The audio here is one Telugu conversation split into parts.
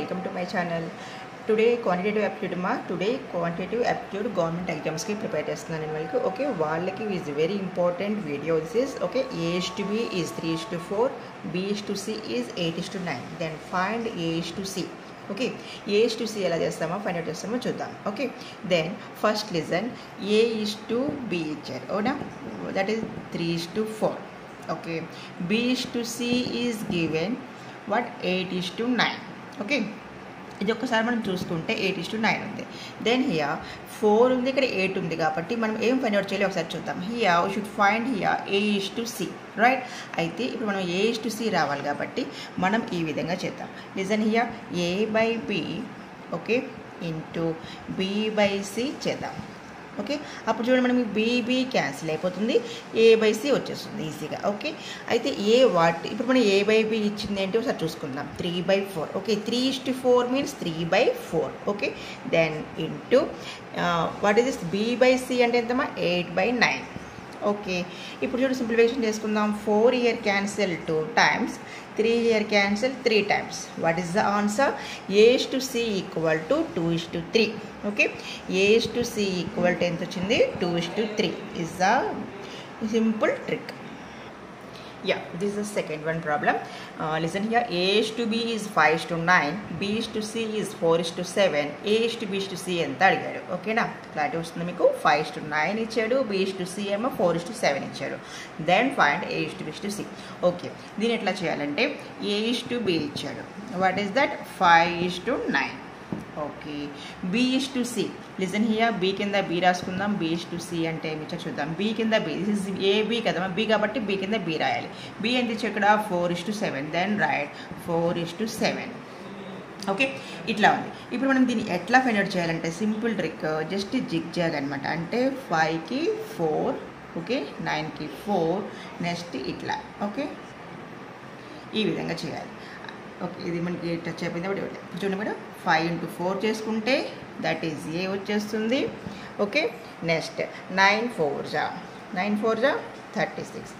welcome to my channel today quantitative aptitude మా టుడే క్వాంటిటేటివ్ యాప్టిట్యూడ్ గవర్నమెంట్ ఎగ్జామ్స్కి ప్రిపేర్ చేస్తున్నాను నేను వాళ్ళకి ఓకే వాళ్ళకి is very important video this is okay A is to B is three is to four B is to C is eight is to nine then find A is to C okay A is to C ఎలా చేస్తామో ఫైండ్ అవుట్ చేస్తామో చూద్దాం okay then first listen A is to B ఇచ్చారు అవునా that is three is to four okay B is to C is given what eight is to nine okay ఇది ఒక్కసారి మనం చూసుకుంటే ఎయిట్ ఇస్ టు నైన్ ఉంది దెన్ హియర్ ఫోర్ ఉంది ఇక్కడ ఎయిట్ ఉంది కాబట్టి మనం ఏం ఫైండ్ అవుట్ చేయాలి ఒకసారి చూద్దాం here we should find here A is to C right అయితే ఇప్పుడు మనం ఏ ఇస్ టు సి రావాలి కాబట్టి మనం ఈ విధంగా చేద్దాం listen here A by B okay into B by C చేద్దాం ఓకే అప్పుడు చూడండి మనకి బీబీ క్యాన్సిల్ అయిపోతుంది ఏ బై సి వచ్చేస్తుంది ఈజీగా ఓకే అయితే ఏ వాట్ ఇప్పుడు మనం ఏ బై బి ఇచ్చింది ఏంటి ఒకసారి చూసుకుందాం three by four okay three is to four means three by four okay then into what is this B by C అంటే ఎంతమా ఎయిట్ బై నైన్ ఓకే ఇప్పుడు చూడు సింప్లిఫికేషన్ చేసుకుందాం four here cancel two times three here cancel three times what is the answer A is to C equal to two is to three okay A is to C equal to ఎంత వచ్చింది two is to three is the simple trick yeah this is the second one problem uh, listen here a is to b is 5 is to 9 b is to c is 4 is to 7 a is to b is to c ఎంత అడిగాడు ఓకేనా క్లారిటీ వస్తుంది మీకు ఫైవ్ ఇస్ టు నైన్ ఇచ్చాడు బి ఇస్ టు సి ఏమో ఫోర్ ఇస్ టు సెవెన్ ఇచ్చాడు then find A is to B is to C okay దీన్ని ఎట్లా చేయాలంటే ఏ ఇస్ టు బి ఇచ్చాడు what is that five is to nine okay B is to C listen here B కింద బి రాసుకుందాం బి ఇస్ టు సి అంటే ఏమి ఇచ్చా చూద్దాం బి కింద B this is A B కదా బి కాబట్టి బి కింద బి రాయాలి బి ఎంత ఇచ్చి ఇక్కడ four is to seven then right four is to seven okay ఇట్లా ఉంది ఇప్పుడు మనం దీన్ని ఎట్లా ఫైండ్ అవుట్ చేయాలంటే simple trick just zigzag అనమాట అంటే ఫైవ్కి ఫోర్ ఓకే నైన్కి ఫోర్ నెక్స్ట్ ఇట్లా ఓకే ఈ విధంగా చేయాలి ఓకే ఇది మనకి టచ్ అయిపోయింది కాబట్టి చూడండి మేడం ఫైవ్ ఇంటూ ఫోర్ చేసుకుంటే దట్ ఈజ్ ఏ వచ్చేస్తుంది ఓకే నెక్స్ట్ నైన్ ఫోర్ జా నైన్ ఫోర్ జా థర్టీ సిక్స్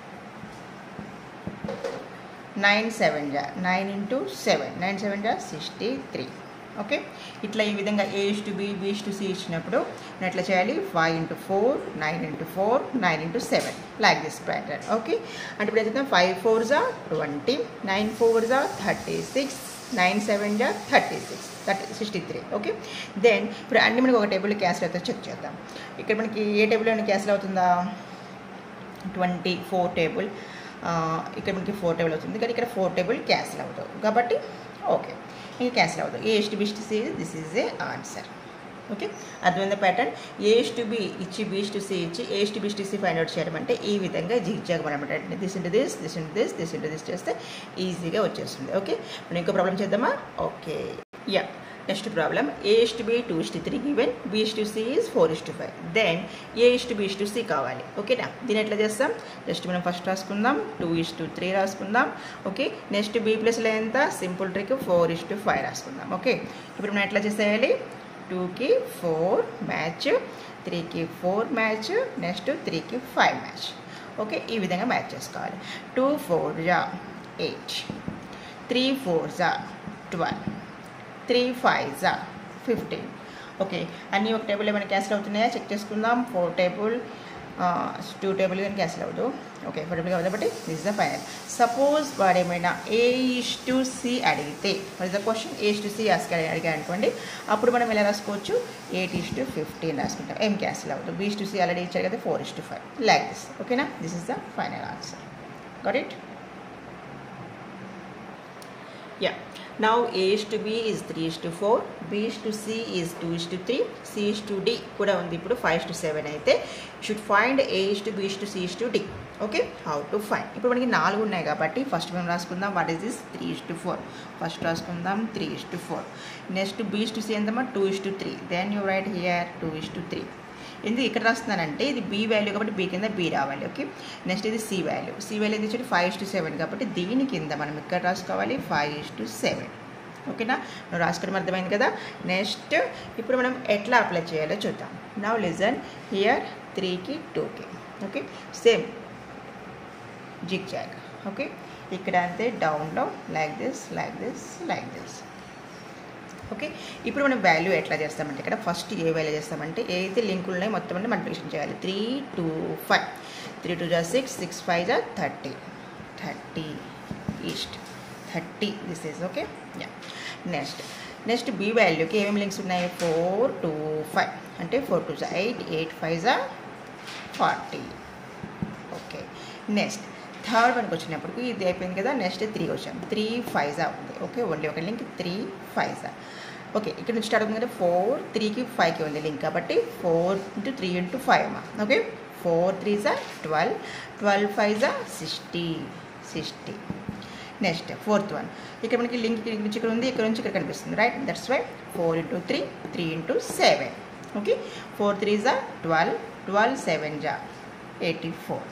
నైన్ సెవెన్ జా nine into seven nine seven జా సిక్స్టీ త్రీ ఓకే ఇట్లా ఈ విధంగా A to B B to C ఇచ్చినప్పుడు నేను ఎట్లా చేయాలి five into four nine into four nine into seven like this pattern okay అంటే ఇప్పుడు అయితే ఫైవ్ ఫోర్ జా ట్వంటీ నైన్ ఫోర్ జా థర్టీ సిక్స్ నైన్ సెవెన్ జా thirty six thirty sixty three okay then ఇప్పుడు అన్ని మనకి ఒక టేబుల్ క్యాన్సిల్ అవుతుందో చెక్ చేద్దాం ఇక్కడ మనకి ఏ టేబుల్ అయినా క్యాన్సిల్ అవుతుందా ట్వంటీ ఫోర్ టేబుల్ ఇక్కడ మనకి ఫోర్ టేబుల్ అవుతుంది కానీ ఇక్కడ ఫోర్ టేబుల్ క్యాన్సిల్ అవుతుంది కాబట్టి ఓకే ఇంకా క్యాన్సిల్ అవుతుంది A to B is C this is a answer okay అర్థమైంది ప్యాటర్న్ ఏస్ టు బి ఇచ్చి బీస్ టు సి ఇచ్చి A is to B is to C find out చేయడం అంటే ఈ విధంగా జిగ్జాగ్ అనమాట this into this this into this this into this చేస్తే ఈజీగా వచ్చేస్తుంది ఓకే మనం ఇంకో ప్రాబ్లం చేద్దామా okay ya next problem A is to B two is to three given B is to C is four is to five then A is to B is to C కావాలి ఓకేనా దీన్ని ఎట్లా చేస్తాం జస్ట్ మనం ఫస్ట్ రాసుకుందాం టూ ఇస్ టు త్రీ రాసుకుందాం ఓకే నెక్స్ట్ బి ప్లస్లో ఎంత simple trick four is to five రాసుకుందాం ఓకే ఇప్పుడు మనం ఎట్లా చేసేయాలి టూకి ఫోర్ మ్యాచ్ త్రీకి ఫోర్ మ్యాచ్ నెక్స్ట్ త్రీకి ఫైవ్ మ్యాచ్ ఓకే ఈ విధంగా మ్యాచ్ చేసుకోవాలి టూ ఫోర్ జా ఎయిట్ త్రీ ఫోర్ జా ట్వెల్వ్ త్రీ ఫైవ్ జా ఫిఫ్టీన్ ఓకే అన్నీ ఒక టేబుల్ ఏమైనా క్యాన్సిల్ అవుతున్నాయా చెక్ చేసుకుందాం ఫోర్ టేబుల్ టూ టేబుల్ కానీ క్యాన్సిల్ అవ్వదు ఓకే ఫోర్ టేబుల్ కావాలి కాబట్టి దిస్ ద ఫైనల్ సపోజ్ వాడు ఏమైనా ఏ ఇస్ టు సి అడిగితే for the question A to C ask అడిగారు అనుకోండి అప్పుడు మనం ఎలా రాసుకోవచ్చు ఎయిట్ ఇస్ టు ఫిఫ్టీన్ రాసుకుంటాం ఏం క్యాన్సిల్ అవ్వదు బీ టు సి ఆల్రెడీ ఇచ్చారు కదా four is to five like this ఓకేనా this is the final answer got it ya now a is to b is 3 is to 4 b is to c is 2 is to 3 c is to d కూడా ఉంది ఇప్పుడు 5 is to 7 అయితే should find a is to b is to c is to d okay how to find ఇప్పుడు మనకి నాలుగు ఉన్నాయి కాబట్టి ఫస్ట్ మనం రాసుకుందాం what is this three is to four first రాసుకుందాం three is to four next B is to C ఎంతమా two is to three then you write here two is to three ఎందుకు ఇక్కడ రాస్తున్నానంటే ఇది బీ వాల్యూ కాబట్టి బీ కింద బీ రావాలి ఓకే నెక్స్ట్ ఇది సి వాల్యూ సి వాల్యూ ఇది వచ్చి ఫైవ్ ఇస్ టు సెవెన్ కాబట్టి దీని కింద మనం ఇక్కడ రాసుకోవాలి ఫైవ్ ఇస్ టు సెవెన్ ఓకేనా నువ్వు రాసుకోవడం అర్థమైంది కదా నెక్స్ట్ ఇప్పుడు మనం ఎట్లా అప్లై చేయాలో చూద్దాం నవ్ లిజన్ హియర్ త్రీకి టూకి okay same zigzag okay ఇక్కడ అంతే డౌన్లో like this like this like this okay ఇప్పుడు మనం వాల్యూ ఎట్లా చేస్తామంటే ఇక్కడ ఫస్ట్ ఏ వాల్యూ చేస్తామంటే ఏదైతే లింకులు ఉన్నాయో మొత్తం అన్ని మల్టిప్లికేషన్ చేయాలి three two five three two జా సిక్స్ సిక్స్ ఫైవ్ జా థర్టీ థర్టీ ఈస్ట్ thirty this is okay ya next next B వాల్యూకి ఏమేమి లింక్స్ ఉన్నాయి ఫోర్ టూ ఫైవ్ అంటే ఫోర్ టూ జా ఎయిట్ ఎయిట్ ఫైవ్ జా ఫార్టీ ఓకే నెక్స్ట్ థర్డ్ వన్కి వచ్చినప్పటికి ఇది అయిపోయింది కదా నెక్స్ట్ త్రీ వచ్చాం త్రీ ఫైవ్జా ఉంది ఓకే ఓన్లీ ఒక లింక్ త్రీ ఫైవ్జా ఓకే ఇక్కడ నుంచి స్టార్ట్ అవుతుంది కదా ఫోర్ త్రీకి ఫైవ్కి ఉంది లింక్ కాబట్టి four into three into five అమ్మా ఓకే ఫోర్ త్రీ జా ట్వెల్వ్ ట్వెల్వ్ ఫైవ్ జా sixty sixty next fourth one ఇక్కడ మనకి లింక్ ఇక్కడ నుంచి ఇక్కడ ఉంది ఇక్కడ నుంచి ఇక్కడ కనిపిస్తుంది right that's why four into three three into seven okay four three జా ట్వెల్వ్ ట్వెల్వ్ సెవెన్ జా eighty four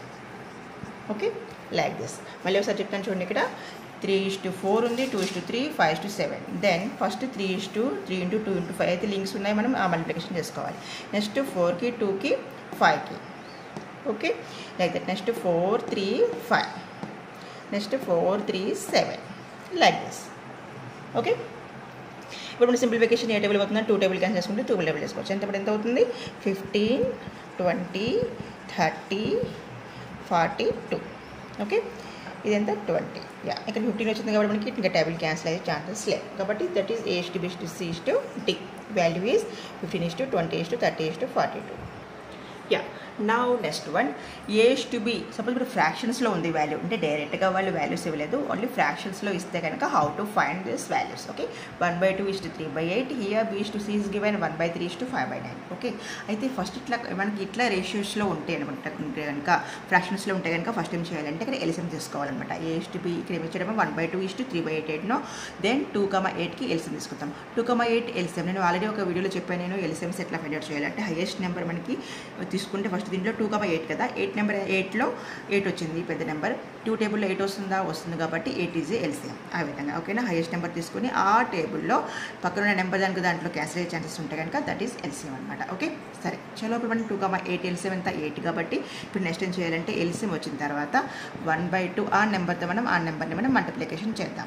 okay like this మళ్ళీ ఒకసారి చెప్తాను చూడండి ఇక్కడ త్రీ ఇస్ టు ఫోర్ ఉంది two is to three five to seven then first three is to three into two into five అయితే లింక్స్ ఉన్నాయి మనం ఆ మల్టిప్లికేషన్ చేసుకోవాలి నెక్స్ట్ ఫోర్కి టూకి ఫైవ్కి okay like that next four three five next four three seven like this okay ఇప్పుడు మనం సింప్లిఫికేషన్ ఏ టేబుల్ అవుతుందో టూ టేబుల్ క్యాన్సిల్ చేసుకుంటే టూ టేబుల్ చేసుకోవచ్చు ఎంత ఎంత అవుతుంది fifteen twenty thirty forty two okay ఇదంతా ట్వంటీ యా ఇక్కడ ఫిఫ్టీన్ వచ్చింది కాబట్టి మనకి ఇంకా టేబుల్ క్యాన్సిల్ అయ్యే ఛాన్సెస్ లేవు కాబట్టి that is A is to B is to C to D value is fifteen is to twenty is to thirty is to forty two ya నా next one A is to B suppose ఇప్పుడు ఫ్రాక్షన్స్లో ఉంది వాల్యూ అంటే డైరెక్ట్గా వాళ్ళు వాల్యూస్ ఇవ్వలేదు ఓన్లీ ఫ్రాక్షన్స్లో ఇస్తే కనుక how to find this values okay one by two is to three by eight here B to C is given one by three is to five by nine okay అయితే ఫస్ట్ ఇట్లా మనకి ఇట్లా రేషియోస్లో ఉంటే అనమాట ఉంటే కనుక ఫ్రాక్షన్స్లో ఉంటే కనుక ఫస్ట్ ఏం చేయాలంటే ఇక్కడ ఎలిసం తీసుకోవాలన్నమాట ఏస్ టు బి ఇక్కడ ఏమి ఇచ్చేటప్పుడు one by two is to three by eight ఎయిట్నో దెన్ టూ కమా ఎయిట్కి ఎలిసం తీసుకుంటాం టూ కమా ఎయిట్ ఎలిసం నేను ఆల్రెడీ ఒక వీడియోలో చెప్పాను నేను ఎలిసమ్స్ ఎట్లా ఫైండ్ అవుట్ చేయాలంటే హైయెస్ట్ నెంబర్ మనకి తీసుకుంటే ఫస్ట్ దీంట్లో టూ కమా ఎయిట్ కదా ఎయిట్ నెంబర్ ఎయిట్లో ఎయిట్ వచ్చింది పెద్ద నెంబర్ టూ టేబుల్లో ఎయిట్ వస్తుందా వస్తుంది కాబట్టి ఎయిట్ ఈజ్ ఎల్సిఎం ఆ విధంగా ఓకేనా హైయెస్ట్ నెంబర్ తీసుకుని ఆ టేబుల్లో పక్కన ఉన్న నెంబర్ దానికి దాంట్లో క్యాన్సిల్ అయ్యే ఛాన్సెస్ ఉంటాయి కనుక దట్ ఈస్ ఎల్సిఎం అనమాట ఓకే సరే చలో ఇప్పుడు మనం టూ కమా ఎయిట్ ఎల్సిఎం ఎంత ఎయిట్ కాబట్టి ఇప్పుడు నెక్స్ట్ ఏం చేయాలంటే ఎల్సిఎం వచ్చిన తర్వాత వన్ బై టూ ఆ నెంబర్తో మనం ఆ నెంబర్ని మనం మల్టిప్లికేషన్ చేద్దాం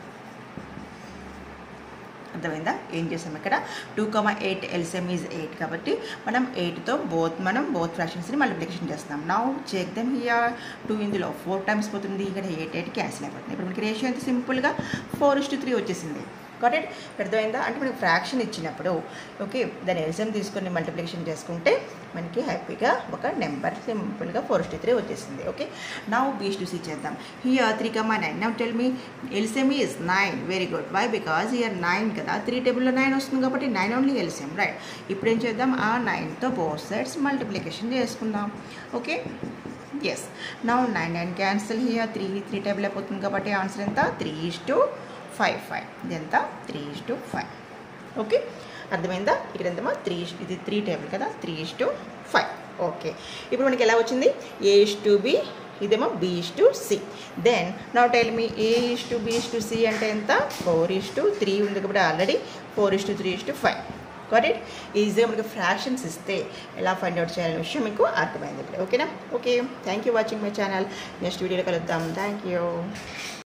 అర్థమైందా ఏం చేసాం ఇక్కడ two comma eight LCM is eight కాబట్టి మనం ఎయిట్తో బోత్ మనం బోత్ ఫ్రాక్షన్స్ని మల్టిప్లికేషన్ చేస్తాం now check them here two ఇందులో ఫోర్ టైమ్స్ పోతుంది ఇక్కడ ఎయిట్ ఎయిట్ క్యాన్సిల్ అయిపోతుంది ఇప్పుడు మనకి రేషియో ఎంత సింపుల్గా ఫోర్ ఇస్ టు త్రీ వచ్చేసింది గాట్ ఇట్ అర్థమైందా అంటే మనకి ఫ్రాక్షన్ ఇచ్చినప్పుడు ఓకే దాని ఎల్సిఎం తీసుకొని మల్టిప్లికేషన్ చేసుకుంటే మనకి హ్యాపీగా ఒక నెంబర్ సింపుల్గా ఫోర్ టు త్రీ వచ్చేసింది okay now B is to C చేద్దాం here three comma nine now tell me LCM is nine very good why because here nine కదా త్రీ టేబుల్లో నైన్ వస్తుంది కాబట్టి నైన్ ఓన్లీ ఎల్సిఎం రైట్ ఇప్పుడు ఏం చేద్దాం ఆ నైన్తో బోత్ సైడ్స్ మల్టిప్లికేషన్ చేసుకుందాం okay yes now nine nine cancel here three three table అయిపోతుంది కాబట్టి ఆన్సర్ ఎంత three is to five five ఇది ఎంత three is to five okay అర్థమైందా ఇక్కడ ఎంతమా త్రీ ఇది త్రీ టేబుల్ కదా three is to five okay ఇప్పుడు మనకి ఎలా వచ్చింది ఏ ఇస్ టు బి ఇదేమో B is to C then నా tell me A is to B is to C అంటే ఎంత ఫోర్ ఇస్ టు త్రీ ఉంది కాబట్టి already four is to three is to five got it ఈజీగా మనకి ఫ్రాక్షన్స్ ఇస్తే ఎలా ఫైండ్ అవుట్ చేయాలనే విషయం మీకు అర్థమైంది ఇప్పుడు ఓకేనా okay thank you watching my channel next వీడియోలో కలుద్దాం థ్యాంక్ యూ